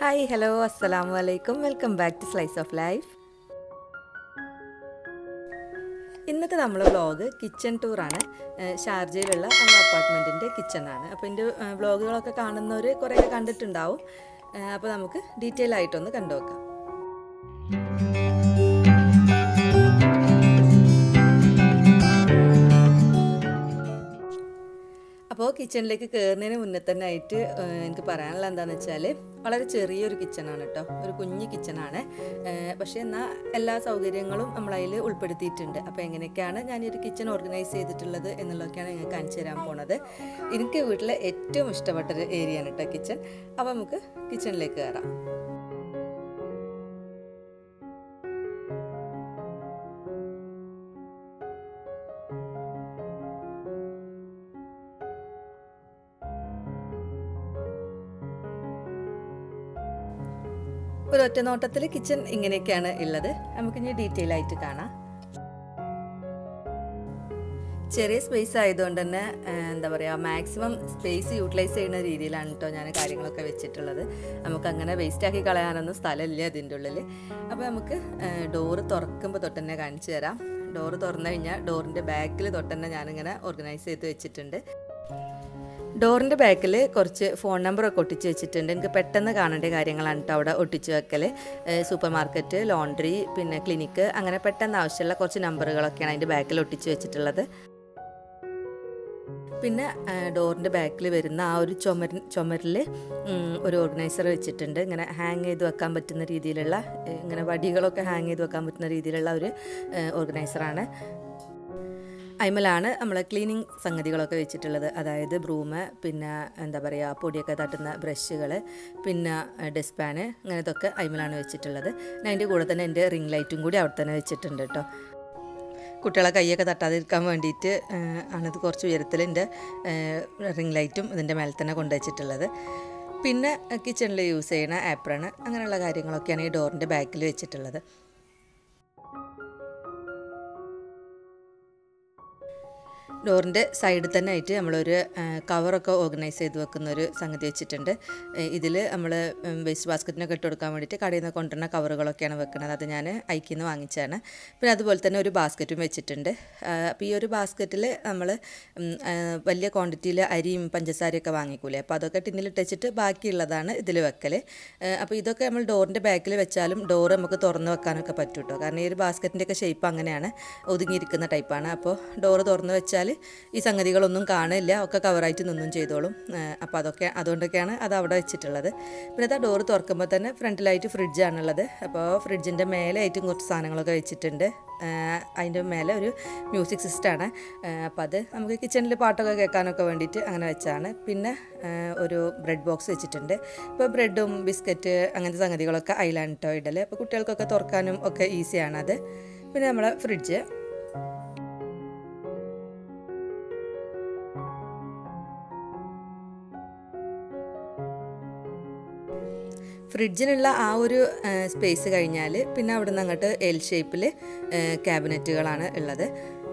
hi hello അസ്സലാമു അലൈക്കും welcome back to slice of life ഇന്നത്തെ നമ്മളെ വ്ളോഗ് കിച്ചൺ ടൂറാണ് ഏഹ് ഷാർജയിലുള്ള നമ്മുടെ അപ്പാർട്ട്മെൻറ്റിൻ്റെ കിച്ചണാണ് അപ്പോൾ എൻ്റെ വ്ളോഗുകളൊക്കെ കാണുന്നവർ കുറേയൊക്കെ കണ്ടിട്ടുണ്ടാവും ഏഹ് അപ്പോൾ നമുക്ക് ഡീറ്റെയിൽ ആയിട്ടൊന്ന് കണ്ടു നോക്കാം അപ്പോൾ കിച്ചണിലേക്ക് കയറുന്നതിന് മുന്നേ തന്നെ ആയിട്ട് ഏഹ്, എനിക്ക് പറയാനുള്ള എന്താണെന്ന് വെച്ചാൽ വളരെ ചെറിയൊരു കിച്ചണാണ് കേട്ടോ ഒരു കുഞ്ഞ് കിച്ചണാണ് ഏഹ്, പക്ഷേ എന്നാൽ എല്ലാ സൗകര്യങ്ങളും നമ്മളതിൽ ഉൾപ്പെടുത്തിയിട്ടുണ്ട് അപ്പോൾ എങ്ങനെയൊക്കെയാണ് ഞാൻ ഈ ഒരു കിച്ചൺ ഓർഗനൈസ് ചെയ്തിട്ടുള്ളത് എന്നുള്ളതൊക്കെയാണ് നിങ്ങൾക്ക് കാണിച്ചു തരാൻ പോണത് എനിക്ക് വീട്ടിലെ ഏറ്റവും ഇഷ്ടപ്പെട്ടൊരു ഏരിയയാണ് കേട്ടോ കിച്ചൺ അപ്പോൾ നമുക്ക് കിച്ചണിലേക്ക് കയറാം ഒരു ഒറ്റ നോട്ടത്തിൽ കിച്ചൺ ഇങ്ങനെയൊക്കെയാണ് ഉള്ളത് നമുക്കിനി ഡീറ്റെയിൽ ആയിട്ട് കാണാം ചെറിയ സ്പേസ് ആയതുകൊണ്ട് തന്നെ ആ, എന്താ പറയുക മാക്സിമം സ്പേസ് യൂട്ടിലൈസ് ചെയ്യുന്ന രീതിയിലാണ് കേട്ടോ ഞാൻ കാര്യങ്ങളൊക്കെ വെച്ചിട്ടുള്ളത് നമുക്ക് അങ്ങനെ വേസ്റ്റ് ആക്കി കളയാനൊന്നും സ്ഥലമില്ല അതിൻ്റെ ഉള്ളിൽ അപ്പോൾ നമുക്ക് ഡോറ് തുറക്കുമ്പോൾ തൊട്ട് തന്നെ കാണിച്ചു തരാം ഡോറ് തുറന്നു കഴിഞ്ഞാൽ ഡോറിൻ്റെ ബാക്കിൽ തൊട്ട് തന്നെ ഞാനിങ്ങനെ ഓർഗനൈസ് ചെയ്ത് വെച്ചിട്ടുണ്ട് ഡോറിൻ്റെ ബാക്കിൽ കുറച്ച് ഫോൺ നമ്പറൊക്കെ ഒട്ടിച്ച് വെച്ചിട്ടുണ്ട് എനിക്ക് പെട്ടെന്ന് കാണേണ്ട കാര്യങ്ങളാണ് കേട്ടോ അവിടെ ഒട്ടിച്ച് വെക്കൽ സൂപ്പർ മാർക്കറ്റ് ലോണ്ട്രി പിന്നെ ക്ലിനിക്ക് അങ്ങനെ പെട്ടെന്ന് ആവശ്യമുള്ള കുറച്ച് നമ്പറുകളൊക്കെയാണ് അതിൻ്റെ ബാക്കിൽ ഒട്ടിച്ച് വെച്ചിട്ടുള്ളത് പിന്നെ ഡോറിൻ്റെ ബാക്കിൽ വരുന്ന ആ ഒരു ചുമര ചുമരിൽ ഒരു ഓർഗനൈസർ വെച്ചിട്ടുണ്ട് ഇങ്ങനെ ഹാങ് ചെയ്ത് വെക്കാൻ പറ്റുന്ന രീതിയിലുള്ള ഏഹ്, ഇങ്ങനെ വടികളൊക്കെ ഹാങ് ചെയ്ത് വെക്കാൻ പറ്റുന്ന രീതിയിലുള്ള ഒരു ഓർഗനൈസറാണ് അയിമലാണ് നമ്മൾ ക്ലീനിങ് സംഗതികളൊക്കെ വെച്ചിട്ടുള്ളത് അതായത് ബ്രൂമ് പിന്നെ എന്താ പറയുക പൊടിയൊക്കെ തട്ടുന്ന ബ്രഷുകൾ പിന്നെ ഡസ്പാന് അങ്ങനത്തൊക്കെ അയിമലാണ് വെച്ചിട്ടുള്ളത് ഞാൻ അതിൻ്റെ കൂടെ തന്നെ എൻ്റെ റിംഗ് ലൈറ്റും കൂടി അവിടെ തന്നെ വെച്ചിട്ടുണ്ട് കേട്ടോ കുട്ടികളെ കൈയൊക്കെ തട്ടാതിരിക്കാൻ വേണ്ടിയിട്ട് ഏഹ്, ആണിത് കുറച്ച് ഉയരത്തിൽ എൻ്റെ റിംഗ് ലൈറ്റും ഇതിൻ്റെ മേലെ തന്നെ കൊണ്ടുവച്ചിട്ടുള്ളത് പിന്നെ കിച്ചണിൽ യൂസ് ചെയ്യുന്ന ആപ്രണ് അങ്ങനെയുള്ള കാര്യങ്ങളൊക്കെയാണ് ഈ ഡോറിൻ്റെ ബാക്കിൽ വെച്ചിട്ടുള്ളത് ഡോറിൻ്റെ സൈഡിൽ തന്നെ ആയിട്ട് നമ്മളൊരു ആ, കവറൊക്കെ ഓർഗനൈസ് ചെയ്ത് വെക്കുന്ന ഒരു സംഗതി വെച്ചിട്ടുണ്ട് ഇതിൽ നമ്മൾ വേസ്റ്റ് ബാസ്ക്കറ്റിനൊക്കെ ഇട്ട് കൊടുക്കാൻ വേണ്ടിയിട്ട് കടയിൽ നിന്ന് കൊണ്ടുവരുന്ന കവറുകളൊക്കെയാണ് വെക്കുന്നത് അത് ഞാൻ ഐക്കിൽ നിന്ന് വാങ്ങിച്ചതാണ് പിന്നെ അതുപോലെ തന്നെ ഒരു ബാസ്ക്കറ്റും വെച്ചിട്ടുണ്ട് അപ്പോൾ ഈ ഒരു ബാസ്ക്കറ്റിൽ നമ്മൾ വലിയ ക്വാണ്ടിറ്റിയിൽ അരിയും പഞ്ചസാരയൊക്കെ വാങ്ങിക്കൂലേ അപ്പോൾ അതൊക്കെ ടിന്നിലിട്ട് വെച്ചിട്ട് ബാക്കിയുള്ളതാണ് ഇതിൽ വെക്കൽ അപ്പോൾ ഇതൊക്കെ നമ്മൾ ഡോറിൻ്റെ ബാക്കിൽ വെച്ചാലും ഡോറ് നമുക്ക് തുറന്ന് വെക്കാനൊക്കെ പറ്റും കേട്ടോ കാരണം ഈ ഒരു ബാസ്ക്കറ്റിൻ്റെയൊക്കെ ഷേപ്പ് അങ്ങനെയാണ് ഒതുങ്ങിയിരിക്കുന്ന ടൈപ്പാണ് അപ്പോൾ ഡോറ് തുറന്ന് വെച്ചാൽ ഈ സംഗതികളൊന്നും കാണില്ല ഒക്കെ കവറായിട്ട് നിന്നും ചെയ്തോളും അപ്പോൾ അതൊക്കെ അതുകൊണ്ടൊക്കെയാണ് അത് അവിടെ വെച്ചിട്ടുള്ളത് പിന്നെ അത് ഡോറ് തുറക്കുമ്പോൾ തന്നെ ഫ്രണ്ടിലായിട്ട് ഫ്രിഡ്ജാണുള്ളത് അപ്പോൾ ഫ്രിഡ്ജിൻ്റെ മേലെ ആയിട്ടും കുറച്ച് സാധനങ്ങളൊക്കെ വെച്ചിട്ടുണ്ട് അതിൻ്റെ മേലെ ഒരു മ്യൂസിക് സിസ്റ്റമാണ് അപ്പോൾ അത് നമുക്ക് കിച്ചണിൽ പാട്ടൊക്കെ കേൾക്കാനൊക്കെ വേണ്ടിയിട്ട് അങ്ങനെ വെച്ചാണ് പിന്നെ ആ, ഒരു ബ്രെഡ് ബോക്സ് വെച്ചിട്ടുണ്ട് ഇപ്പോൾ ബ്രെഡും ബിസ്ക്കറ്റ് അങ്ങനത്തെ സംഗതികളൊക്കെ അതിലാണ് കേട്ടോ ഇടൽ അപ്പോൾ കുട്ടികൾക്കൊക്കെ തുറക്കാനും ഒക്കെ ഈസിയാണത് പിന്നെ നമ്മളെ ഫ്രിഡ്ജ് ഫ്രിഡ്ജിനുള്ള ആ ഒരു സ്പേസ് കഴിഞ്ഞാൽ പിന്നെ അവിടെ നിന്ന് അങ്ങോട്ട് എൽ ഷേപ്പിൽ ക്യാബിനറ്റുകളാണ് ഉള്ളത്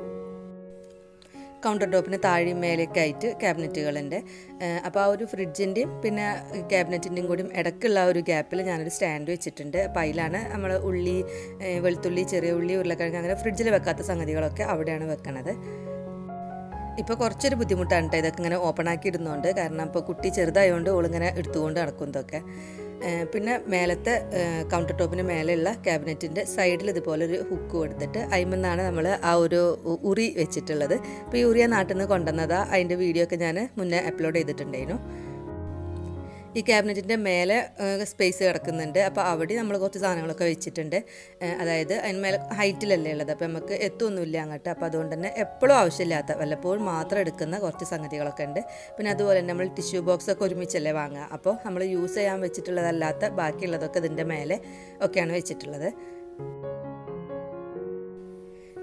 കൗണ്ടർ ടോപ്പിന് താഴെയും മേലെയൊക്കെ ആയിട്ട് ക്യാബിനറ്റുകളുണ്ട് അപ്പോൾ ആ ഒരു ഫ്രിഡ്ജിൻ്റെയും പിന്നെ ക്യാബിനറ്റിൻ്റെയും കൂടിയും ഇടയ്ക്കുള്ള ആ ഒരു ഗ്യാപ്പിൽ ഞാനൊരു സ്റ്റാൻഡ് വെച്ചിട്ടുണ്ട് അപ്പോൾ അതിലാണ് നമ്മൾ ഉള്ളി ഏഹ് വെളുത്തുള്ളി ചെറിയ ഉള്ളി ഉരുളക്കിഴങ്ങ് അങ്ങനെ ഫ്രിഡ്ജിൽ വെക്കാത്ത സംഗതികളൊക്കെ അവിടെയാണ് വെക്കണത് ഇപ്പോൾ കുറച്ചൊരു ബുദ്ധിമുട്ടാണ് കേട്ടോ ഇതൊക്കെ ഇങ്ങനെ ഓപ്പൺ ആക്കി ഇടുന്നുണ്ട് കാരണം ഇപ്പോൾ കുട്ടി ചെറുതായതുകൊണ്ട് ഓളിങ്ങനെ എടുത്തുകൊണ്ട് നടക്കും ഇതൊക്കെ ഏഹ് പിന്നെ മേലത്തെ കൗണ്ടർ ടോപ്പിന് മേലെയുള്ള ക്യാബിനറ്റിൻ്റെ സൈഡിൽ ഇതുപോലെ ഒരു ഹുക്ക് കൊടുത്തിട്ട് അതിമെന്നാണ് നമ്മൾ ആ ഒരു ഉ- ഉറി വെച്ചിട്ടുള്ളത് ഇപ്പോൾ ഈ ഉറിയ നാട്ടിൽ നിന്ന് കൊണ്ടുവന്നതാ അതിൻ്റെ വീഡിയോ ഒക്കെ ഞാൻ മുന്നേ അപ്ലോഡ് ചെയ്തിട്ടുണ്ടായിരുന്നു ഈ ക്യാബിനറ്റിൻ്റെ മേലെ സ്പേസ് കിടക്കുന്നുണ്ട് അപ്പോൾ അവിടെ നമ്മൾ കുറച്ച് സാധനങ്ങളൊക്കെ വെച്ചിട്ടുണ്ട് ഏഹ് അതായത് അതിന് മേലെ ഹൈറ്റിലല്ലേ ഉള്ളത് അപ്പോൾ നമുക്ക് എത്തൊന്നുമില്ല അങ്ങോട്ട് അപ്പോൾ അതുകൊണ്ട് തന്നെ എപ്പോഴും ആവശ്യമില്ലാത്ത വല്ലപ്പോഴും മാത്രം എടുക്കുന്ന കുറച്ച് സംഗതികളൊക്കെ ഉണ്ട് പിന്നെ അതുപോലെ തന്നെ നമ്മൾ ടിഷ്യൂ ബോക്സ് ഒക്കെ ഒരുമിച്ചല്ലേ വാങ്ങുക അപ്പോൾ നമ്മൾ യൂസ് ചെയ്യാൻ വെച്ചിട്ടുള്ളതല്ലാത്ത ബാക്കിയുള്ളതൊക്കെ ഇതിൻ്റെ മേലെ ഒക്കെയാണ് വെച്ചിട്ടുള്ളത്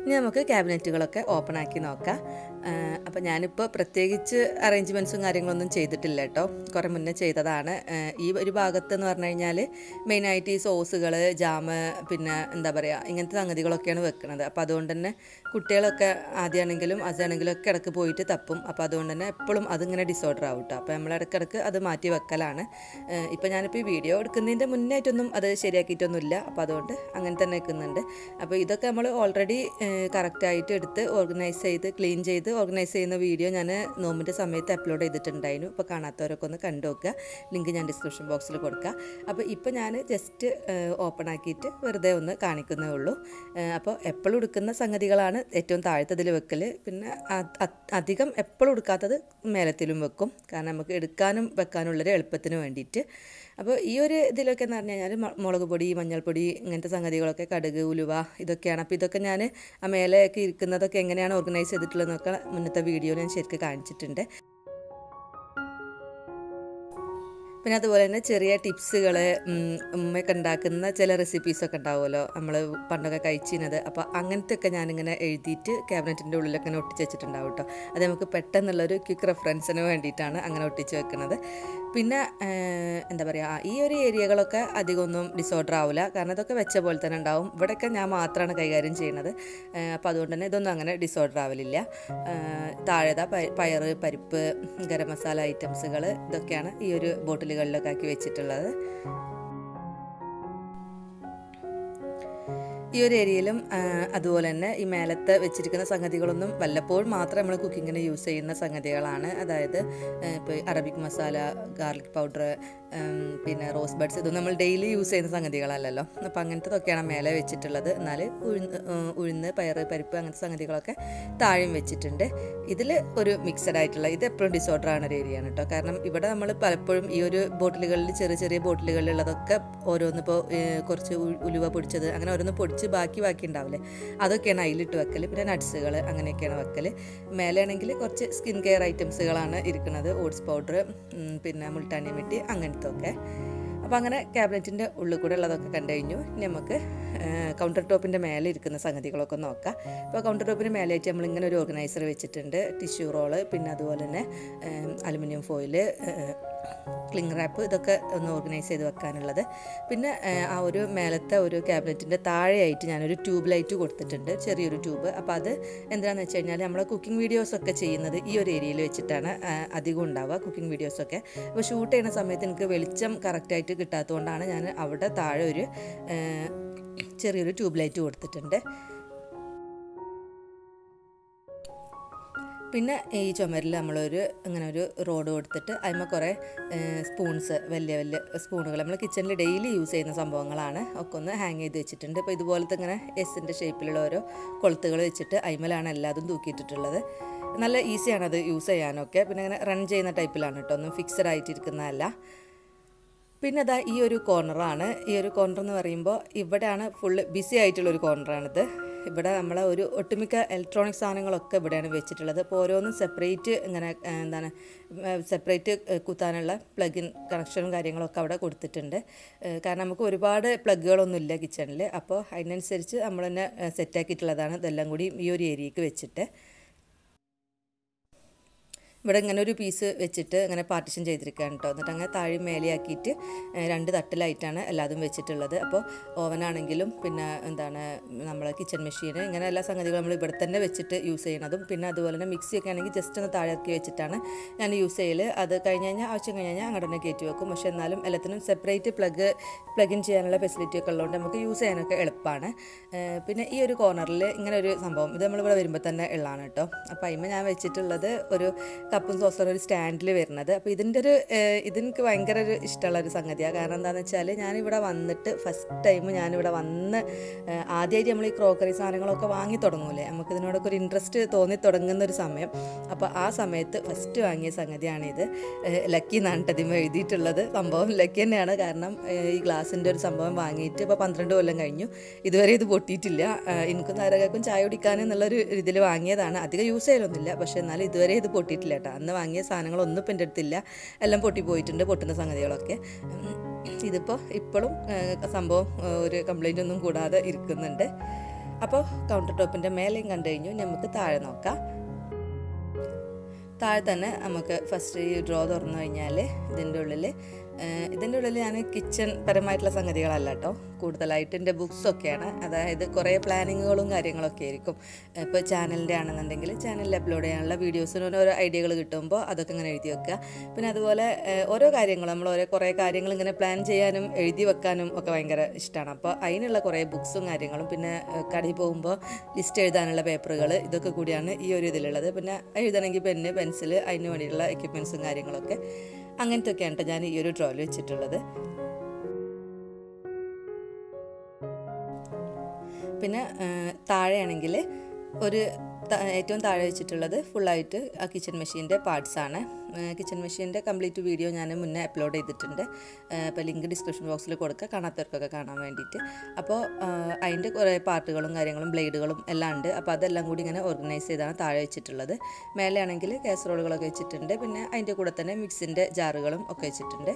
ഇനി നമുക്ക് ക്യാബിനറ്റുകളൊക്കെ ഓപ്പൺ ആക്കി നോക്കാം അപ്പോൾ ഞാനിപ്പോൾ പ്രത്യേകിച്ച് അറേഞ്ച്മെൻറ്റ്സും കാര്യങ്ങളൊന്നും ചെയ്തിട്ടില്ല കേട്ടോ കുറേ മുന്നേ ചെയ്തതാണ് ആ, ഈ ഒരു ഭാഗത്ത് എന്ന് പറഞ്ഞു കഴിഞ്ഞാൽ മെയിനായിട്ട് ഈ സോസുകൾ ജാമ് പിന്നെ എന്താ പറയുക ഇങ്ങനത്തെ സംഗതികളൊക്കെയാണ് വെക്കുന്നത് അപ്പോൾ അതുകൊണ്ട് തന്നെ കുട്ടികളൊക്കെ ആദ്യമാണെങ്കിലും അതാണെങ്കിലും ഒക്കെ ഇടയ്ക്ക് പോയിട്ട് തപ്പും അപ്പോൾ അതുകൊണ്ട് തന്നെ എപ്പോഴും അതിങ്ങനെ ഡിസോർഡർ ആവും കേട്ടോ അപ്പോൾ നമ്മൾ ഇടയ്ക്കിടയ്ക്ക് അത് മാറ്റി വെക്കലാണ് ഇപ്പോൾ ഞാനിപ്പോൾ ഈ വീഡിയോ എടുക്കുന്നതിൻ്റെ മുന്നായിട്ടൊന്നും അത് ശരിയാക്കിയിട്ടൊന്നുമില്ല അപ്പോൾ അതുകൊണ്ട് അങ്ങനെ തന്നെ വെക്കുന്നുണ്ട് അപ്പോൾ ഇതൊക്കെ നമ്മൾ ഓൾറെഡി കറക്റ്റായിട്ട് എടുത്ത് ഓർഗനൈസ് ചെയ്ത് ക്ലീൻ ചെയ്ത് ഓർഗനൈസ് ചെയ്യുന്ന വീഡിയോ ഞാൻ നോമ്പിൻ്റെ സമയത്ത് അപ്ലോഡ് ചെയ്തിട്ടുണ്ടായിരുന്നു അപ്പോൾ കാണാത്തവരൊക്കെ ഒന്ന് കണ്ടു നോക്കുക ലിങ്ക് ഞാൻ ഡിസ്ക്രിപ്ഷൻ ബോക്സിൽ കൊടുക്കുക അപ്പോൾ ഇപ്പോൾ ഞാൻ ജസ്റ്റ് ഓപ്പൺ ആക്കിയിട്ട് വെറുതെ ഒന്ന് കാണിക്കുന്നേ ഉള്ളൂ അപ്പോൾ എപ്പോഴും എടുക്കുന്ന സംഗതികളാണ് ഏറ്റവും താഴത്തതിൽ വെക്കൽ പിന്നെ അത്- അത്- അധികം എപ്പോഴും എടുക്കാത്തത് മേലത്തിലും വെക്കും കാരണം നമുക്ക് എടുക്കാനും വെക്കാനുള്ളൊരു എളുപ്പത്തിന് വേണ്ടിയിട്ട് അപ്പോൾ ഈ ഒരു ഇതിലൊക്കെ എന്ന് പറഞ്ഞു കഴിഞ്ഞാൽ മ- മുളക് പൊടി മഞ്ഞൾപ്പൊടി ഇങ്ങനത്തെ സംഗതികളൊക്കെ കടുക് ഉലുവ ഇതൊക്കെയാണ് അപ്പോൾ ഇതൊക്കെ ഞാൻ ആ മേലെയൊക്കെ ഇരിക്കുന്നതൊക്കെ എങ്ങനെയാണ് ഓർഗനൈസ് ചെയ്തിട്ടുള്ളതെന്നൊക്കെ മുന്നത്തെ വീഡിയോയിൽ ഞാൻ ശരിക്കും കാണിച്ചിട്ടുണ്ട് പിന്നെ അതുപോലെ തന്നെ ചെറിയ ടിപ്സുകൾ ഉമ്മയൊക്കെ ഉണ്ടാക്കുന്ന ചില റെസിപ്പീസൊക്കെ ഉണ്ടാവുമല്ലോ നമ്മൾ പണ്ടൊക്കെ കഴിച്ചിരുന്നത് അപ്പോൾ അങ്ങനത്തെ ഒക്കെ ഞാനിങ്ങനെ എഴുതിയിട്ട് ക്യാബിനറ്റിൻ്റെ ഉള്ളിലൊക്കെ ഇങ്ങനെ ഒട്ടിച്ച് വെച്ചിട്ടുണ്ടാവും കേട്ടോ അത് നമുക്ക് പെട്ടെന്നുള്ളൊരു ക്വിക്ക് റെഫറൻസിന് വേണ്ടിയിട്ടാണ് അങ്ങനെ ഒട്ടിച്ച് വെക്കുന്നത് പിന്നെ ഏഹ്, എന്താ പറയുക ഈ ഒരു ഏരിയകളൊക്കെ അധികമൊന്നും ഡിസോർഡർ ആവില്ല കാരണം ഇതൊക്കെ വെച്ച പോലെ തന്നെ ഉണ്ടാവും ഇവിടെയൊക്കെ ഞാൻ മാത്രമാണ് കൈകാര്യം ചെയ്യുന്നത് ഏഹ്, അപ്പോൾ അതുകൊണ്ട് തന്നെ ഇതൊന്നും അങ്ങനെ ഡിസോർഡർ ആവലില്ല ഏഹ്, താഴെതാ പയ- പയറ് പരിപ്പ് ഗരം മസാല ഐറ്റംസുകൾ ഇതൊക്കെയാണ് ഈ ഒരു ബോട്ടിലുകളിലൊക്കെ ആക്കി വെച്ചിട്ടുള്ളത് ഈ ഒരു ഏരിയയിലും ആ, അതുപോലെ തന്നെ ഈ മേലത്ത് വെച്ചിരിക്കുന്ന സംഗതികളൊന്നും വല്ലപ്പോഴും മാത്രം നമ്മൾ കുക്കിങ്ങിന് യൂസ് ചെയ്യുന്ന സംഗതികളാണ് അതായത് ഇപ്പോൾ അറബിക് മസാല ഗാർലിക് പൗഡർ പിന്നെ റോസ് ബഡ്സ് ഇതൊന്നും നമ്മൾ ഡെയിലി യൂസ് ചെയ്യുന്ന സംഗതികളല്ലല്ലോ അപ്പോൾ അങ്ങനത്തതൊക്കെയാണ് മേലെ വെച്ചിട്ടുള്ളത് എന്നാൽ ഉഴുന്ന് ആ, ഉഴുന്ന് പയറ് പരിപ്പ് അങ്ങനത്തെ സംഗതികളൊക്കെ താഴെയും വെച്ചിട്ടുണ്ട് ഇതിൽ ഒരു മിക്സഡ് ആയിട്ടുള്ള ഇത് എപ്പോഴും ഡിസോർഡർ ആണ് ഒരു ഏരിയയാണ് കേട്ടോ കാരണം ഇവിടെ നമ്മൾ പലപ്പോഴും ഈ ഒരു ബോട്ടിലുകളിൽ ചെറിയ ചെറിയ ബോട്ടിലുകളിലുള്ളതൊക്കെ ഓരോന്ന് ഇപ്പോൾ കുറച്ച് ഉ- ഉലുവ പൊടിച്ചത് അങ്ങനെ ഓരോന്ന് പൊടിച്ച് ബാക്കി ബാക്കി ഉണ്ടാവില്ലേ അതൊക്കെയാണ് അതിലിട്ട് വെക്കൽ പിന്നെ നട്ട്സുകൾ അങ്ങനെയൊക്കെയാണ് വെക്കൽ മേലെയാണെങ്കിൽ കുറച്ച് സ്കിൻ കെയർ ഐറ്റംസുകളാണ് ഇരിക്കുന്നത് ഓട്സ് പൗഡർ പിന്നെ മുൾട്ടാനി മിട്ടി അങ്ങനത്തെ ഒക്കെ അപ്പോൾ അങ്ങനെ ക്യാബിനറ്റിൻ്റെ ഉള്ളിൽ കൂടെ ഉള്ളതൊക്കെ കണ്ടു കഴിഞ്ഞു ഇനി നമുക്ക് കൗണ്ടർ ടോപ്പിൻ്റെ മേലെ ഇരിക്കുന്ന സംഗതികളൊക്കെ നോക്കാം ഇപ്പോൾ കൗണ്ടർ ടോപ്പിന് മേലെയായിട്ട് നമ്മളിങ്ങനെ ഒരു ഓർഗനൈസർ വെച്ചിട്ടുണ്ട് ടിഷ്യൂ റോള് പിന്നെ അതുപോലെ തന്നെ അലുമിനിയം ഫോയില് ക്ലിങ് റാപ്പ് ഇതൊക്കെ ഒന്ന് ഓർഗനൈസ് ചെയ്ത് വെക്കാനുള്ളത് പിന്നെ ഏഹ്, ആ ഒരു മേലത്തെ ഒരു ക്യാബിനറ്റിൻ്റെ താഴെയായിട്ട് ഞാനൊരു ട്യൂബ് ലൈറ്റ് കൊടുത്തിട്ടുണ്ട് ചെറിയൊരു ട്യൂബ് അപ്പോൾ അത് എന്താണെന്ന് വെച്ച് കഴിഞ്ഞാൽ നമ്മൾ കുക്കിംഗ് വീഡിയോസൊക്കെ ചെയ്യുന്നത് ഈ ഒരു ഏരിയയിൽ വെച്ചിട്ടാണ് ആ, അധികം ഉണ്ടാവുക കുക്കിംഗ് വീഡിയോസൊക്കെ അപ്പോൾ ഷൂട്ട് ചെയ്യുന്ന സമയത്ത് എനിക്ക് വെളിച്ചം കറക്റ്റായിട്ട് കിട്ടാത്തതുകൊണ്ടാണ് ഞാൻ അവിടെ താഴെ ഒരു ഏഹ്, ചെറിയൊരു ട്യൂബ് ലൈറ്റ് കൊടുത്തിട്ടുണ്ട് പിന്നെ ഈ ചുമരിൽ നമ്മളൊരു ഇങ്ങനെ ഒരു റോഡ് കൊടുത്തിട്ട് അതിന്മേൽ കുറേ സ്പൂൺസ് വലിയ വലിയ സ്പൂണുകൾ നമ്മൾ കിച്ചണിൽ ഡെയിലി യൂസ് ചെയ്യുന്ന സംഭവങ്ങളാണ് ഒക്കെ ഒന്ന് ഹാങ് ചെയ്ത് വെച്ചിട്ടുണ്ട് അപ്പോൾ ഇതുപോലത്തെ ഇങ്ങനെ എസിൻ്റെ ഷേപ്പിലുള്ള ഓരോ കൊളുത്തുകൾ വെച്ചിട്ട് അതിന്മേലാണ് എല്ലാതും തൂക്കിയിട്ടിട്ടുള്ളത് നല്ല ഈസിയാണ് അത് യൂസ് ചെയ്യാനൊക്കെ പിന്നെ ഇങ്ങനെ റൺ ചെയ്യുന്ന ടൈപ്പിലാണ് കേട്ടോ ഒന്നും ഫിക്സഡ് ആയിട്ടിരിക്കുന്നതല്ല പിന്നെ അതാ ഈ ഒരു കോർണറാണ് ഈ ഒരു കോർണർ എന്ന് പറയുമ്പോൾ ഇവിടെയാണ് ഫുള്ള് ബിസി ആയിട്ടുള്ളൊരു കോർണറാണിത് ഇവിടെ നമ്മളെ ഒരു ഒട്ടുമിക്ക ഇലക്ട്രോണിക് സാധനങ്ങളൊക്കെ ഇവിടെയാണ് വെച്ചിട്ടുള്ളത് അപ്പോൾ ഓരോന്നും സെപ്പറേറ്റ് ഇങ്ങനെ ആ, എന്താണ് സെപ്പറേറ്റ് കുത്താനുള്ള പ്ലഗിൻ കണക്ഷനും കാര്യങ്ങളൊക്കെ അവിടെ കൊടുത്തിട്ടുണ്ട് ഏ, കാരണം നമുക്ക് ഒരുപാട് പ്ലഗുകളൊന്നും ഇല്ല കിച്ചണിൽ അപ്പോൾ അതിനനുസരിച്ച് നമ്മൾ തന്നെ സെറ്റാക്കിയിട്ടുള്ളതാണ് ഇതെല്ലാം കൂടി ഈ ഒരു ഏരിയക്ക് വെച്ചിട്ട് ഇവിടെ ഇങ്ങനെ ഒരു പീസ് വെച്ചിട്ട് ഇങ്ങനെ പാർട്ടിഷൻ ചെയ്തിരിക്കുകയാണ് കേട്ടോ എന്നിട്ട് അങ്ങനെ താഴെ മേലെയാക്കിയിട്ട് ഏഹ്, രണ്ട് തട്ടിലായിട്ടാണ് എല്ലാതും വെച്ചിട്ടുള്ളത് അപ്പോൾ ഓവനാണെങ്കിലും പിന്നെ എന്താണ് നമ്മളെ കിച്ചൺ മെഷീൻ ഇങ്ങനെ എല്ലാ സംഗതികളും നമ്മൾ ഇവിടെ തന്നെ വെച്ചിട്ട് യൂസ് ചെയ്യണതും പിന്നെ അതുപോലെ തന്നെ മിക്സിയൊക്കെ ആണെങ്കിൽ ജസ്റ്റ് ഒന്ന് താഴെ ഇറക്കി വെച്ചിട്ടാണ് ഞാൻ യൂസ് ചെയ്യൽ അത് കഴിഞ്ഞ് കഴിഞ്ഞാൽ ആവശ്യം കഴിഞ്ഞ് കഴിഞ്ഞാൽ അങ്ങോട്ട് തന്നെ കയറ്റി വെക്കും പക്ഷേ എന്നാലും എല്ലാത്തിനും സെപ്പറേറ്റ് പ്ലഗ് പ്ലഗിൻ ചെയ്യാനുള്ള ഫെസിലിറ്റി ഒക്കെ ഉള്ളതുകൊണ്ട് നമുക്ക് യൂസ് ചെയ്യാനൊക്കെ എളുപ്പമാണ് ഏഹ്, പിന്നെ ഈ ഒരു കോർണറിൽ ഇങ്ങനെ ഒരു സംഭവം ഇത് നമ്മളിവിടെ വരുമ്പോൾ തന്നെ ഉള്ളതാണ് കേട്ടോ അപ്പോൾ അതിന്മേൽ ഞാൻ വെച്ചിട്ടുള്ളത് ഒരു കപ്പും സോസറും ഒരു സ്റ്റാൻഡിൽ വരുന്നത് അപ്പോൾ ഇതിൻ്റെ ഒരു ഏഹ്, ഇതെനിക്ക് ഭയങ്കര ഒരു ഇഷ്ടമുള്ള ഒരു സംഗതിയാണ് കാരണം എന്താണെന്ന് വെച്ചാൽ ഞാനിവിടെ വന്നിട്ട് ഫസ്റ്റ് ടൈം ഞാനിവിടെ വന്ന് ഏഹ്, ആദ്യമായിട്ട് നമ്മൾ ഈ ക്രോക്കറി സാധനങ്ങളൊക്കെ വാങ്ങി തുടങ്ങൂലേ നമുക്ക് ഇതിനോടൊക്കെ ഒരു ഇൻട്രസ്റ്റ് തോന്നി തുടങ്ങുന്ന ഒരു സമയം അപ്പോൾ ആ സമയത്ത് ഫസ്റ്റ് വാങ്ങിയ സംഗതിയാണിത് ഏഹ്, ലക്കി എന്നാണ് കേട്ടോ ഇതിന്മേൽ എഴുതിയിട്ടുള്ളത് സംഭവം ലക്കി തന്നെയാണ് കാരണം ഏഹ്, ഈ ഗ്ലാസിൻ്റെ ഒരു സംഭവം വാങ്ങിയിട്ട് ഇപ്പോൾ പന്ത്രണ്ട് കൊല്ലം കഴിഞ്ഞു ഇതുവരെ ഇത് പൊട്ടിയിട്ടില്ല ഏഹ്, എനിക്കും നാരകക്കും ചായ കുടിക്കാൻ എന്നുള്ളൊരു ഇതിൽ വാങ്ങിയതാണ് അധികം യൂസ് ചെയ്യലൊന്നുമില്ല പക്ഷേ എന്നാലും ഇതുവരെ ഇത് പൊട്ടിയിട്ടില്ല കേട്ടോ അന്ന് വാങ്ങിയ സാധനങ്ങളൊന്നും ഇപ്പം എൻ്റെ അടുത്തില്ല എല്ലാം പൊട്ടിപ്പോയിട്ടുണ്ട് പൊട്ടുന്ന സംഗതികളൊക്കെ ഉം, ഇതിപ്പോൾ ഇപ്പോഴും ഏഹ്, സംഭവം ഏഹ്, ഒരു കംപ്ലൈൻ്റ് ഒന്നും കൂടാതെ ഇരിക്കുന്നുണ്ട് അപ്പോൾ കൗണ്ടർ ടോപ്പിൻ്റെ മേലെയും കണ്ടു കഴിഞ്ഞു നമുക്ക് താഴെ നോക്കാം താഴെ തന്നെ നമുക്ക് ഫസ്റ്റ് ഈ ഡ്രോ തുറന്നു കഴിഞ്ഞാൽ ഇതിൻ്റെ ഉള്ളിൽ ഇതിൻ്റെ ഉള്ളിൽ ഞാൻ കിച്ചൺ പരമായിട്ടുള്ള സംഗതികളല്ല കേട്ടോ കൂടുതലായിട്ട് എൻ്റെ ബുക്സൊക്കെയാണ് അതായത് കുറേ പ്ലാനിങ്ങുകളും കാര്യങ്ങളൊക്കെ ആയിരിക്കും ഇപ്പോൾ ചാനലിൻ്റെ ആണെന്നുണ്ടെങ്കിൽ ചാനലിൽ അപ്ലോഡ് ചെയ്യാനുള്ള വീഡിയോസിന് ഓരോ ഐഡിയകൾ കിട്ടുമ്പോൾ അതൊക്കെ ഇങ്ങനെ എഴുതി വെക്കുക പിന്നെ അതുപോലെ ഓരോ കാര്യങ്ങൾ നമ്മൾ ഓരോ കുറേ കാര്യങ്ങൾ ഇങ്ങനെ പ്ലാൻ ചെയ്യാനും എഴുതി വെക്കാനും ഒക്കെ ഭയങ്കര ഇഷ്ടമാണ് അപ്പോൾ അതിനുള്ള കുറേ ബുക്സും കാര്യങ്ങളും പിന്നെ കടയിൽ പോകുമ്പോൾ ലിസ്റ്റ് എഴുതാനുള്ള പേപ്പറുകൾ ഇതൊക്കെ കൂടിയാണ് ഈ ഒരു ഇതിലുള്ളത് പിന്നെ എഴുതണമെങ്കിൽ പെന്ന് പെൻസിൽ അതിന് വേണ്ടിയിട്ടുള്ള എക്യുപ്മെൻസും കാര്യങ്ങളൊക്കെ അങ്ങനത്തെ ഒക്കെയാണ് കേട്ടോ ഞാൻ ഈ ഒരു ഡ്രോയിൽ വെച്ചിട്ടുള്ളത് പിന്നെ താഴെയാണെങ്കിൽ ഒരു ഏറ്റവും താഴെ വെച്ചിട്ടുള്ളത് ഫുള്ളായിട്ട് ആ കിച്ചൺ മെഷീൻ്റെ പാർട്സാണ് കിച്ചൺ മെഷീൻ്റെ കംപ്ലീറ്റ് വീഡിയോ ഞാൻ മുന്നേ അപ്ലോഡ് ചെയ്തിട്ടുണ്ട് അപ്പോൾ ലിങ്ക് ഡിസ്ക്രിപ്ഷൻ ബോക്സിൽ കൊടുക്കുക കാണാത്തവർക്കൊക്കെ കാണാൻ വേണ്ടിയിട്ട് അപ്പോൾ അതിൻ്റെ കുറേ പാർട്ടുകളും കാര്യങ്ങളും ബ്ലേഡുകളും എല്ലാം ഉണ്ട് അപ്പോൾ അതെല്ലാം കൂടി ഇങ്ങനെ ഓർഗനൈസ് ചെയ്താണ് താഴെ വെച്ചിട്ടുള്ളത് മേലെയാണെങ്കിൽ കാസറോളുകളൊക്കെ വെച്ചിട്ടുണ്ട് പിന്നെ അതിൻ്റെ കൂടെ തന്നെ മിക്സിൻ്റെ ജാറുകളും ഒക്കെ വെച്ചിട്ടുണ്ട്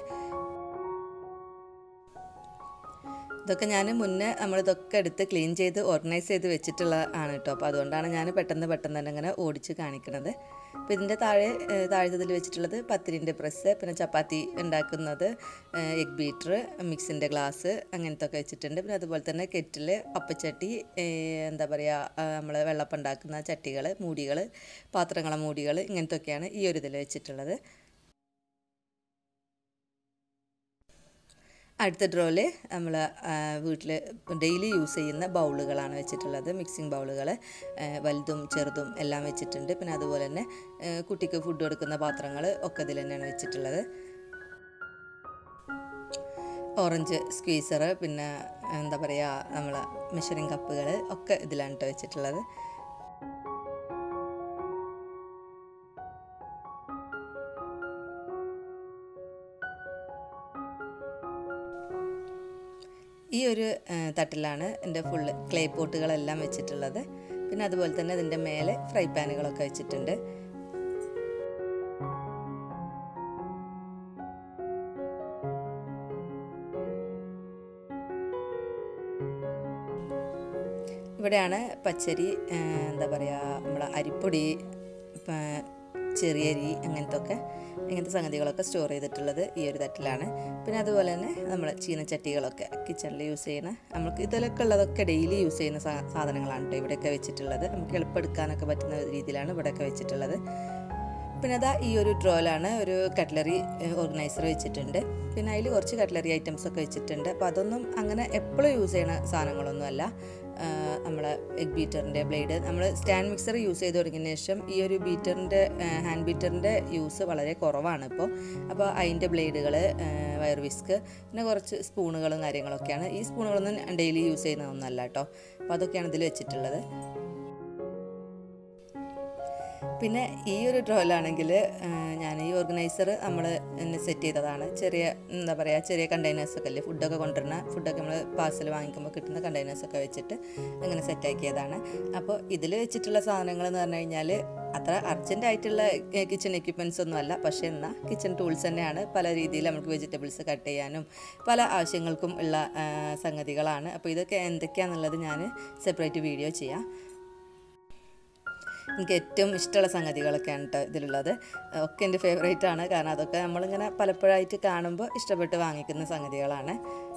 ഇതൊക്കെ ഞാൻ മുന്നേ നമ്മളിതൊക്കെ എടുത്ത് ക്ലീൻ ചെയ്ത് ഓർഗനൈസ് ചെയ്ത് വെച്ചിട്ടുള്ള ആണ് കേട്ടോ അപ്പോൾ അതുകൊണ്ടാണ് ഞാൻ പെട്ടെന്ന് പെട്ടെന്ന് തന്നെ ഇങ്ങനെ ഓടിച്ച് കാണിക്കുന്നത് അപ്പോൾ ഇതിൻ്റെ താഴെ താഴത്തതിൽ വെച്ചിട്ടുള്ളത് പത്തിരിൻ്റെ പ്രസ് പിന്നെ ചപ്പാത്തി ഉണ്ടാക്കുന്നത് എഗ് ബീറ്റർ മിക്സിൻ്റെ ഗ്ലാസ് അങ്ങനത്തെ ഒക്കെ വെച്ചിട്ടുണ്ട് പിന്നെ അതുപോലെ തന്നെ കെറ്റിൽ അപ്പച്ചട്ടി എന്താ പറയുക നമ്മൾ വെള്ളപ്പം ഉണ്ടാക്കുന്ന ചട്ടികൾ മൂടികൾ പാത്രങ്ങളെ മൂടികൾ ഇങ്ങനത്തെ ഒക്കെയാണ് ഈ ഒരു ഇതിൽ വെച്ചിട്ടുള്ളത് അടുത്ത ഡ്രോയിൽ നമ്മൾ വീട്ടിൽ ഡെയിലി യൂസ് ചെയ്യുന്ന ബൗളുകളാണ് വെച്ചിട്ടുള്ളത് മിക്സിംഗ് ബൗളുകൾ വലുതും ചെറുതും എല്ലാം വെച്ചിട്ടുണ്ട് പിന്നെ അതുപോലെ തന്നെ കുട്ടിക്ക് ഫുഡ് കൊടുക്കുന്ന പാത്രങ്ങൾ ഒക്കെ ഇതിൽ തന്നെയാണ് വെച്ചിട്ടുള്ളത് ഓറഞ്ച് സ്ക്വീസർ പിന്നെ എന്താ പറയുക നമ്മൾ മെഷറിംഗ് കപ്പുകൾ ഒക്കെ ഇതിലാണ് കേട്ടോ വെച്ചിട്ടുള്ളത് ഈ ഒരു തട്ടിലാണ് എൻ്റെ ഫുള്ള് ക്ലേ പോട്ടുകളെല്ലാം വെച്ചിട്ടുള്ളത് പിന്നെ അതുപോലെ തന്നെ ഇതിൻ്റെ മേലെ ഫ്രൈ പാനുകളൊക്കെ വെച്ചിട്ടുണ്ട് ഇവിടെയാണ് പച്ചരി എന്താ പറയുക നമ്മളെ അരിപ്പൊടി ചെറിയരി അങ്ങനത്തെ ഒക്കെ ഇങ്ങനത്തെ സംഗതികളൊക്കെ സ്റ്റോർ ചെയ്തിട്ടുള്ളത് ഈ ഒരു തട്ടിലാണ് പിന്നെ അതുപോലെ തന്നെ നമ്മൾ ചീനച്ചട്ടികളൊക്കെ കിച്ചണിൽ യൂസ് ചെയ്യുന്ന നമുക്ക് ഇതിലൊക്കെ ഉള്ളതൊക്കെ ഡെയിലി യൂസ് ചെയ്യുന്ന സാധനങ്ങളാണ് കേട്ടോ ഇവിടെയൊക്കെ വെച്ചിട്ടുള്ളത് നമുക്ക് എളുപ്പം എടുക്കാനൊക്കെ പറ്റുന്ന രീതിയിലാണ് ഇവിടെയൊക്കെ വെച്ചിട്ടുള്ളത് പിന്നെ അതാ ഈ ഒരു ഡ്രോയിലാണ് ഒരു കട്ട്ലറി ഓർഗനൈസർ വെച്ചിട്ടുണ്ട് പിന്നെ അതിൽ കുറച്ച് കട്ട്ലറി ഐറ്റംസ് ഒക്കെ വെച്ചിട്ടുണ്ട് അപ്പോൾ അതൊന്നും അങ്ങനെ എപ്പോഴും യൂസ് ചെയ്യുന്ന സാധനങ്ങളൊന്നുമല്ല നമ്മൾ എഗ് ബീറ്ററിൻ്റെ ബ്ലേഡ് നമ്മൾ സ്റ്റാൻഡ് മിക്സർ യൂസ് ചെയ്ത് തുടങ്ങിയതിന് ശേഷം ഈ ഒരു ബീറ്ററിൻ്റെ ഹാൻഡ് ബീറ്ററിൻ്റെ യൂസ് വളരെ കുറവാണ് ഇപ്പോൾ അപ്പോൾ അതിൻ്റെ ബ്ലേഡുകൾ വയർ വിസ്ക് പിന്നെ കുറച്ച് സ്പൂണുകളും കാര്യങ്ങളൊക്കെയാണ് ഈ സ്പൂണുകളൊന്നും ഡെയിലി യൂസ് ചെയ്യുന്നതൊന്നല്ല കേട്ടോ അപ്പോൾ അതൊക്കെയാണ് ഇതിൽ വെച്ചിട്ടുള്ളത് പിന്നെ ഈ ഒരു ഡ്രോയിലാണെങ്കിൽ ഞാൻ ഈ ഓർഗനൈസർ നമ്മൾ സെറ്റ് ചെയ്തതാണ് ചെറിയ എന്താ പറയുക ചെറിയ കണ്ടെയ്നേഴ്സൊക്കെ അല്ലേ ഫുഡൊക്കെ കൊണ്ടുവരുന്ന ഫുഡൊക്കെ നമ്മൾ പാഴ്സൽ വാങ്ങിക്കുമ്പോൾ കിട്ടുന്ന കണ്ടെയ്നേഴ്സൊക്കെ വെച്ചിട്ട് അങ്ങനെ സെറ്റാക്കിയതാണ് അപ്പോൾ ഇതിൽ വെച്ചിട്ടുള്ള സാധനങ്ങൾ എന്ന് പറഞ്ഞു കഴിഞ്ഞാൽ അത്ര അർജൻ്റ് ആയിട്ടുള്ള കിച്ചൺ എക്യുപ്മെൻറ്റ്സ് ഒന്നും അല്ല പക്ഷേ എന്നാൽ കിച്ചൺ ടൂൾസ് തന്നെയാണ് പല രീതിയിൽ നമുക്ക് വെജിറ്റബിൾസ് കട്ട് ചെയ്യാനും പല ആവശ്യങ്ങൾക്കും ഉള്ള സംഗതികളാണ് അപ്പോൾ ഇതൊക്കെ എന്തൊക്കെയാണെന്നുള്ളത് ഞാൻ സെപ്പറേറ്റ് വീഡിയോ ചെയ്യാം എനിക്ക് ഏറ്റവും ഇഷ്ടമുള്ള സംഗതികളൊക്കെയാണ് കേട്ടോ ഇതിലുള്ളത് ഒക്കെ എൻ്റെ ഫേവറേറ്റ് ആണ് കാരണം അതൊക്കെ നമ്മളിങ്ങനെ പലപ്പോഴായിട്ട് കാണുമ്പോൾ ഇഷ്ടപ്പെട്ട് വാങ്ങിക്കുന്ന സംഗതികളാണ്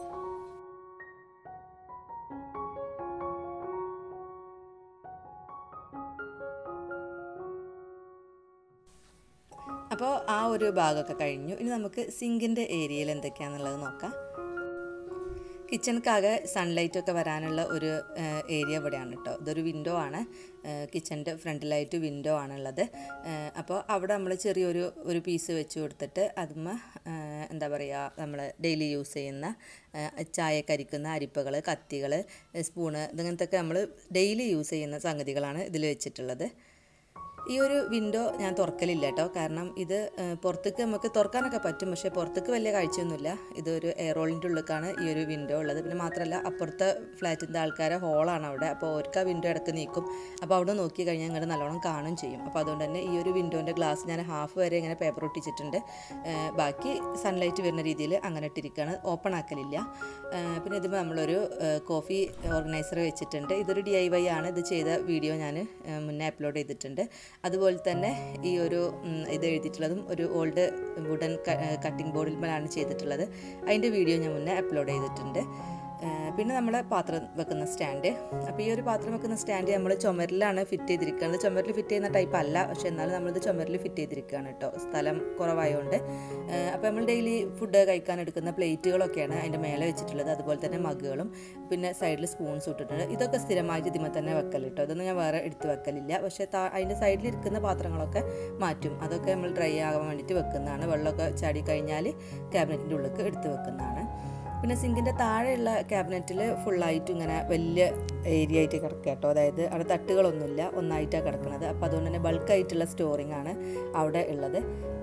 അപ്പോൾ ആ ഒരു ഭാഗമൊക്കെ കഴിഞ്ഞു ഇനി നമുക്ക് സിങ്കിൻ്റെ ഏരിയയിൽ എന്തൊക്കെയാണെന്നുള്ളത് നോക്കാം കിച്ചണിക്കാകെ സൺലൈറ്റ് ഒക്കെ വരാനുള്ള ഒരു ഏരിയ ഇവിടെയാണ് കേട്ടോ ഇതൊരു വിൻഡോ ആണ് കിച്ചൻ്റെ ഫ്രണ്ടിലായിട്ട് വിൻഡോ ആണുള്ളത് അപ്പോൾ അവിടെ നമ്മൾ ചെറിയൊരു ഒരു പീസ് വെച്ച് കൊടുത്തിട്ട് അതുമ്മ എന്താ പറയുക നമ്മൾ ഡെയിലി യൂസ് ചെയ്യുന്ന ചായ കരിക്കുന്ന അരിപ്പകൾ കത്തികൾ സ്പൂണ് ഇങ്ങനത്തെ ഒക്കെ നമ്മൾ ഡെയിലി യൂസ് ചെയ്യുന്ന സംഗതികളാണ് ഇതിൽ വെച്ചിട്ടുള്ളത് ഈ ഒരു വിൻഡോ ഞാൻ തുറക്കലില്ല കേട്ടോ കാരണം ഇത് ഏഹ്, പുറത്തേക്ക് നമുക്ക് തുറക്കാനൊക്കെ പറ്റും പക്ഷേ പുറത്തേക്ക് വലിയ കാഴ്ചയൊന്നുമില്ല ഇതൊരു എയറോളിൻ്റെ ഉള്ളിലേക്കാണ് ഈ ഒരു വിൻഡോ ഉള്ളത് പിന്നെ മാത്രമല്ല അപ്പുറത്തെ ഫ്ലാറ്റിൻ്റെ ആൾക്കാരെ ഹോളാണ് അവിടെ അപ്പോൾ അവർക്ക് ആ വിൻഡോ ഇടയ്ക്ക് നീക്കും അപ്പോൾ അവിടെ നോക്കി കഴിഞ്ഞാൽ ഇങ്ങോട്ട് നല്ലോണം കാണും ചെയ്യും അപ്പോൾ അതുകൊണ്ട് തന്നെ ഈ ഒരു വിൻഡോൻ്റെ ഗ്ലാസ് ഞാൻ ഹാഫ് വരെ ഇങ്ങനെ പേപ്പർ ഒട്ടിച്ചിട്ടുണ്ട് ഏഹ്, ബാക്കി സൺലൈറ്റ് വരുന്ന രീതിയിൽ അങ്ങനെ ഇട്ടിരിക്കുകയാണ് ഓപ്പൺ ആക്കലില്ല ഏഹ്, പിന്നെ ഇതിപ്പോൾ നമ്മളൊരു ഏഹ്, കോഫി ഓർഗനൈസർ വെച്ചിട്ടുണ്ട് ഇതൊരു ഡി ഐ വൈ ആണ് ഇത് ചെയ്ത വീഡിയോ ഞാൻ മുന്നേ അപ്ലോഡ് ചെയ്തിട്ടുണ്ട് അതുപോലെ തന്നെ ഈ ഒരു ഉം, ഇത് എഴുതിയിട്ടുള്ളതും ഒരു ഓൾഡ് വുഡൻ കട്ടിംഗ് ബോർഡിൽ മേലാണ് ചെയ്തിട്ടുള്ളത് അതിൻ്റെ വീഡിയോ ഞാൻ മുന്നേ അപ്ലോഡ് ചെയ്തിട്ടുണ്ട് ഏഹ് പിന്നെ നമ്മൾ പാത്രം വെക്കുന്ന സ്റ്റാൻഡ് അപ്പോൾ ഈ ഒരു പാത്രം വെക്കുന്ന സ്റ്റാൻഡ് നമ്മൾ ചുമരിലാണ് ഫിറ്റ് ചെയ്തിരിക്കുന്നത് ചുമരിൽ ഫിറ്റ് ചെയ്യുന്ന ടൈപ്പ് അല്ല പക്ഷേ എന്നാലും നമ്മളിത് ചുമരിൽ ഫിറ്റ് ചെയ്തിരിക്കുകയാണ് കേട്ടോ സ്ഥലം കുറവായതുകൊണ്ട് അപ്പോൾ നമ്മൾ ഡെയിലി ഫുഡ് കഴിക്കാൻ എടുക്കുന്ന പ്ലേറ്റുകളൊക്കെയാണ് അതിൻ്റെ മേലെ വെച്ചിട്ടുള്ളത് അതുപോലെ തന്നെ മഗുകളും പിന്നെ സൈഡിൽ സ്പൂൺസ് ഇട്ടിട്ടുണ്ട് ഇതൊക്കെ സ്ഥിരമായിട്ട് ഇതിമ തന്നെ വെക്കൽ കേട്ടോ ഇതൊന്നും ഞാൻ വേറെ എടുത്ത് വെക്കലില്ല പക്ഷേ താ അതിൻ്റെ സൈഡിൽ ഇരിക്കുന്ന പാത്രങ്ങളൊക്കെ മാറ്റും അതൊക്കെ നമ്മൾ ഡ്രൈ ആകാൻ വേണ്ടിയിട്ട് വെക്കുന്നതാണ് വെള്ളമൊക്കെ ചാടി കഴിഞ്ഞാൽ ക്യാബിനറ്റിൻ്റെ ഉള്ളിലേക്ക് എടുത്ത് വെക്കുന്നതാണ് പിന്നെ സിങ്കിൻ്റെ താഴെയുള്ള ക്യാബിനറ്റിൽ ഫുള്ളായിട്ട് ഇങ്ങനെ വലിയ ഏരിയ ആയിട്ട് കിടക്കുക കേട്ടോ അതായത് അവിടെ തട്ടുകളൊന്നുമില്ല ഒന്നായിട്ടാണ് കിടക്കുന്നത് അപ്പോൾ അതുകൊണ്ട് തന്നെ ബൾക്കായിട്ടുള്ള സ്റ്റോറിംഗ് ആണ് അവിടെ ഉള്ളത്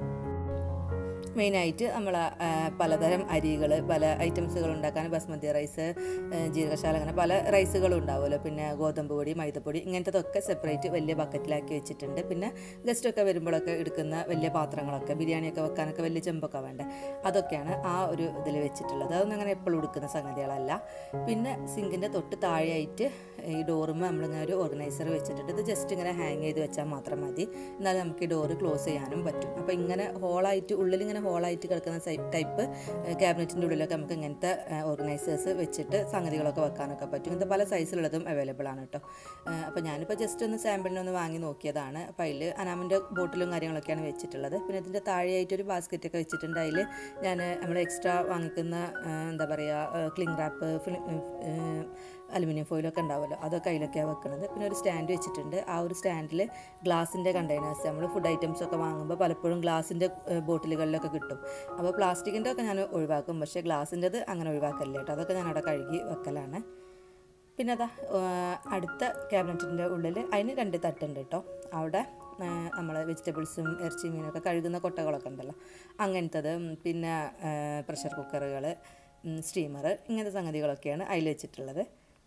മെയിനായിട്ട് നമ്മൾ പലതരം അരികൾ പല ഐറ്റംസുകൾ ഉണ്ടാക്കാൻ ബസ്മതി റൈസ് ജീരകശാല അങ്ങനെ പല റൈസുകളും ഉണ്ടാവുമല്ലോ പിന്നെ ഗോതമ്പ് പൊടി മൈദപ്പൊടി ഇങ്ങനത്തതൊക്കെ സെപ്പറേറ്റ് വലിയ ബക്കറ്റിലാക്കി വെച്ചിട്ടുണ്ട് പിന്നെ ഗസ്റ്റൊക്കെ വരുമ്പോഴൊക്കെ എടുക്കുന്ന വലിയ പാത്രങ്ങളൊക്കെ ബിരിയാണിയൊക്കെ വെക്കാനൊക്കെ വലിയ ചെമ്പൊക്കെ വേണ്ടേ അതൊക്കെയാണ് ആ ഒരു ഇതിൽ വെച്ചിട്ടുള്ളത് അതൊന്നും അങ്ങനെ എപ്പോഴും എടുക്കുന്ന സംഗതികളല്ല പിന്നെ സിങ്കിൻ്റെ തൊട്ട് താഴെയായിട്ട് ഈ ഡോറുമ്പോൾ നമ്മളിങ്ങനെ ഒരു ഓർഗനൈസർ വെച്ചിട്ടുണ്ട് ഇത് ജസ്റ്റ് ഇങ്ങനെ ഹാങ് ചെയ്ത് വെച്ചാൽ മാത്രം മതി എന്നാലും നമുക്ക് ഈ ഡോറ് ക്ലോസ് ചെയ്യാനും പറ്റും അപ്പോൾ ഇങ്ങനെ ഹോളായിട്ട് ഉള്ളിൽ ഇങ്ങനെ ഹോളായിട്ട് കിടക്കുന്ന ടൈപ്പ് ക്യാബിനറ്റിൻ്റെ ഉള്ളിലൊക്കെ നമുക്ക് ഇങ്ങനത്തെ ഓർഗനൈസേഴ്സ് വെച്ചിട്ട് സംഗതികളൊക്കെ വെക്കാനൊക്കെ പറ്റും ഇങ്ങനത്തെ പല സൈസിലുള്ളതും അവൈലബിൾ ആണ് കേട്ടോ അപ്പോൾ ഞാനിപ്പോൾ ജസ്റ്റ് ഒന്ന് സാമ്പിളിന് ഒന്ന് വാങ്ങി നോക്കിയതാണ് അപ്പോൾ അതിൽ അനാമിൻ്റെ ബോട്ടിലും കാര്യങ്ങളൊക്കെയാണ് വെച്ചിട്ടുള്ളത് പിന്നെ ഇതിൻ്റെ താഴെയായിട്ട് ഒരു ബാസ്ക്കറ്റൊക്കെ വെച്ചിട്ടുണ്ട് അതിൽ ഞാൻ നമ്മൾ എക്സ്ട്രാ വാങ്ങിക്കുന്ന ആ, എന്താ പറയുക ക്ലിങ് റാപ്പ് അലുമിനിയം ഫോയിലൊക്കെ ഉണ്ടാവുമല്ലോ അതൊക്കെ അതിലൊക്കെയാണ് വെക്കുന്നത് പിന്നെ ഒരു സ്റ്റാൻഡ് വെച്ചിട്ടുണ്ട് ആ ഒരു സ്റ്റാൻഡിൽ ഗ്ലാസിൻ്റെ കണ്ടെയ്നേഴ്സ് നമ്മൾ ഫുഡ് ഐറ്റംസ് ഒക്കെ വാങ്ങുമ്പോൾ പലപ്പോഴും ഗ്ലാസിൻ്റെ ബോട്ടിലുകളിലൊക്കെ കിട്ടും അപ്പോൾ പ്ലാസ്റ്റിക്കിൻ്റെ ഒക്കെ ഞാൻ ഒഴിവാക്കും പക്ഷേ ഗ്ലാസിൻ്റെത് അങ്ങനെ ഒഴിവാക്കല്ല കേട്ടോ അതൊക്കെ ഞാൻ അവിടെ കഴുകി വെക്കലാണ് പിന്നെ അതാ ഏഹ് അടുത്ത ക്യാബിനറ്റിൻ്റെ ഉള്ളിൽ അതിന് രണ്ട് തട്ടുണ്ട് കേട്ടോ അവിടെ നമ്മൾ വെജിറ്റബിൾസും ഇറച്ചി മീനൊക്കെ കഴുകുന്ന കൊട്ടകളൊക്കെ ഉണ്ടല്ലോ അങ്ങനത്തത് ഉം, പിന്നെ പ്രഷർ കുക്കറുകൾ സ്റ്റീമർ ഇങ്ങനത്തെ സംഗതികളൊക്കെയാണ് അതിൽ വെച്ചിട്ടുള്ളത്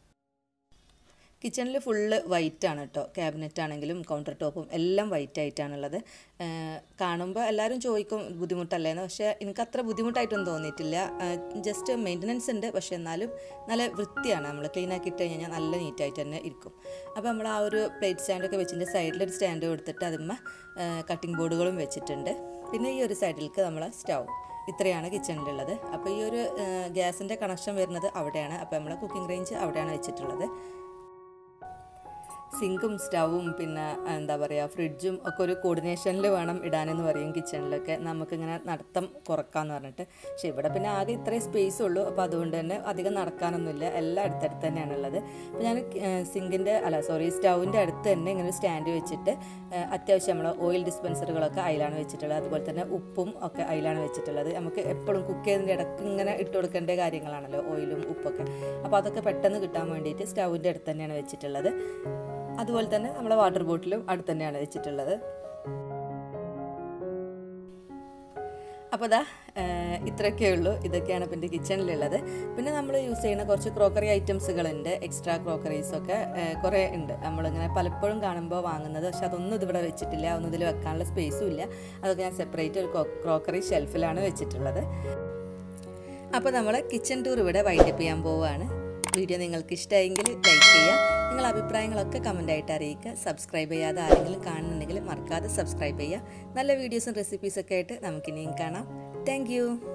കിച്ചണിൽ ഫുള്ള് വൈറ്റ് ആണ് കേട്ടോ ക്യാബിനറ്റ് ആണെങ്കിലും കൗണ്ടർ ടോപ്പും എല്ലാം വൈറ്റ് ആയിട്ടാണുള്ളത് കാണുമ്പോൾ എല്ലാവരും ചോദിക്കും ബുദ്ധിമുട്ടല്ലേന്ന് പക്ഷേ എനിക്ക് അത്ര ബുദ്ധിമുട്ടായിട്ടൊന്നും തോന്നിയിട്ടില്ല ജസ്റ്റ് മെയിൻ്റനൻസ് ഉണ്ട് പക്ഷേ എന്നാലും നല്ല വൃത്തിയാണ് നമ്മൾ ക്ലീൻ ആക്കി ഇട്ട് കഴിഞ്ഞാൽ നല്ല നീറ്റായിട്ട് തന്നെ ഇരിക്കും അപ്പോൾ നമ്മൾ ആ ഒരു പ്ലേറ്റ് സ്റ്റാൻഡൊക്കെ വെച്ചിട്ട് സൈഡിലൊരു സ്റ്റാൻഡ് കൊടുത്തിട്ട് അതിന്മേൽ കട്ടിംഗ് ബോർഡുകളും വെച്ചിട്ടുണ്ട് പിന്നെ ഈ ഒരു സൈഡിലേക്ക് നമ്മൾ സ്റ്റൗ ഇത്രയാണ് കിച്ചണിലുള്ളത് അപ്പോൾ ഈ ഒരു ഗ്യാസിൻ്റെ കണക്ഷൻ വരുന്നത് അവിടെയാണ് അപ്പോൾ നമ്മൾ കുക്കിംഗ് റേഞ്ച് അവിടെയാണ് വെച്ചിട്ടുള്ളത് സിങ്കും സ്റ്റൗവും പിന്നെ എന്താ പറയുക ഫ്രിഡ്ജും ഒക്കെ ഒരു കോർഡിനേഷനിൽ വേണം ഇടാനെന്ന് പറയും കിച്ചണിലൊക്കെ നമുക്കിങ്ങനെ നടത്തം കുറക്കാന്ന് പറഞ്ഞിട്ട് പക്ഷേ ഇവിടെ പിന്നെ ആകെ ഇത്രയും സ്പേസ് ഉള്ളൂ അപ്പോൾ അതുകൊണ്ട് തന്നെ അധികം നടക്കാനൊന്നുമില്ല എല്ലാം അടുത്തടുത്ത് തന്നെയാണുള്ളത് അപ്പോൾ ഞാൻ സിങ്കിൻ്റെ അല്ല സോറി സ്റ്റൗവിൻ്റെ അടുത്ത് തന്നെ ഇങ്ങനെ ഒരു സ്റ്റാൻഡ് വെച്ചിട്ട് ഏഹ്, അത്യാവശ്യം നമ്മൾ ഓയിൽ ഡിസ്പെൻസറുകളൊക്കെ അതിലാണ് വെച്ചിട്ടുള്ളത് അതുപോലെ തന്നെ ഉപ്പും ഒക്കെ അതിലാണ് വെച്ചിട്ടുള്ളത് നമുക്ക് എപ്പോഴും കുക്ക് ചെയ്യുന്നതിൻ്റെ ഇടയ്ക്ക് ഇങ്ങനെ ഇട്ട് കൊടുക്കേണ്ട കാര്യങ്ങളാണല്ലോ ഓയിലും ഉപ്പൊക്കെ അപ്പോൾ അതൊക്കെ പെട്ടെന്ന് കിട്ടാൻ വേണ്ടിയിട്ട് സ്റ്റൗവിൻ്റെ അടുത്ത് തന്നെയാണ് വെച്ചിട്ടുള്ളത് അതുപോലെ തന്നെ നമ്മുടെ വാട്ടർ ബോട്ടിലും അടുത്ത് തന്നെയാണ് വെച്ചിട്ടുള്ളത് അപ്പോൾ ഇതാ ഇത്രയൊക്കെ ഉള്ളൂ ഇതൊക്കെയാണ് ഇപ്പം എൻ്റെ കിച്ചണിലുള്ളത് പിന്നെ നമ്മൾ യൂസ് ചെയ്യുന്ന കുറച്ച് ക്രോക്കറി ഐറ്റംസുകളുണ്ട് എക്സ്ട്രാ ക്രോക്കറീസൊക്കെ കുറേ ഉണ്ട് നമ്മളിങ്ങനെ പലപ്പോഴും കാണുമ്പോൾ വാങ്ങുന്നത് പക്ഷെ അതൊന്നും ഇതിവിടെ വെച്ചിട്ടില്ല ഒന്നും ഇതിൽ വെക്കാനുള്ള സ്പേസും ഇല്ല അതൊക്കെ ഞാൻ സെപ്പറേറ്റ് ഒരു ക്രോക്കറി ഷെൽഫിലാണ് വെച്ചിട്ടുള്ളത് അപ്പോൾ നമ്മൾ കിച്ചൺ ടൂർ ഇവിടെ വൈൻഡപ്പ് ചെയ്യാൻ പോവുകയാണ് വീഡിയോ നിങ്ങൾക്ക് ഇഷ്ടമായെങ്കിൽ ലൈക്ക് ചെയ്യുക നിങ്ങളുടെ അഭിപ്രായങ്ങളൊക്കെ കമൻ്റായിട്ട് അറിയിക്കുക സബ്സ്ക്രൈബ് ചെയ്യാതെ ആരെങ്കിലും കാണുന്നുണ്ടെങ്കിൽ മറക്കാതെ സബ്സ്ക്രൈബ് ചെയ്യുക നല്ല വീഡിയോസും റെസിപ്പീസൊക്കെ ആയിട്ട് നമുക്കിനിയും കാണാം താങ്ക്